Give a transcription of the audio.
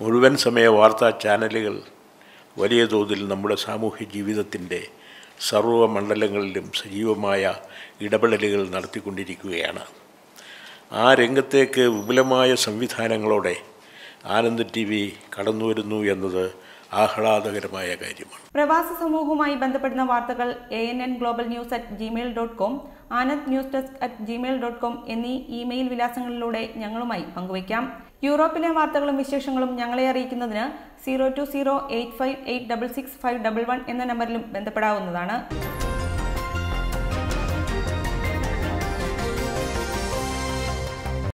മുഴുവൻ സമയ വാർത്താ ചാനലുകൾ വലിയ തോതിൽ നമ്മുടെ സാമൂഹ്യ ജീവിതത്തിൻ്റെ സർവ്വ മണ്ഡലങ്ങളിലും സജീവമായ ഇടപെടലുകൾ നടത്തിക്കൊണ്ടിരിക്കുകയാണ് ആ രംഗത്തേക്ക് വിപുലമായ സംവിധാനങ്ങളോടെ ആനന്ദ് ടി വി കടന്നു വരുന്നു എന്നത് ആഹ്ലാദകരമായ കാര്യമാണ് പ്രവാസ സമൂഹവുമായി ബന്ധപ്പെടുന്ന വാർത്തകൾ A N N global news at Gmail dot com Anand news desk at Gmail dot com എന്നീ ഇമെയിൽ വിലാസങ്ങളിലൂടെ ഞങ്ങളുമായി പങ്കുവയ്ക്കാം യൂറോപ്പിലെ വാർത്തകളും വിശേഷങ്ങളും ഞങ്ങളെ അറിയിക്കുന്നതിന് zero two zero eight five eight double six five double one എന്ന നമ്പറിലും ബന്ധപ്പെടാവുന്നതാണ്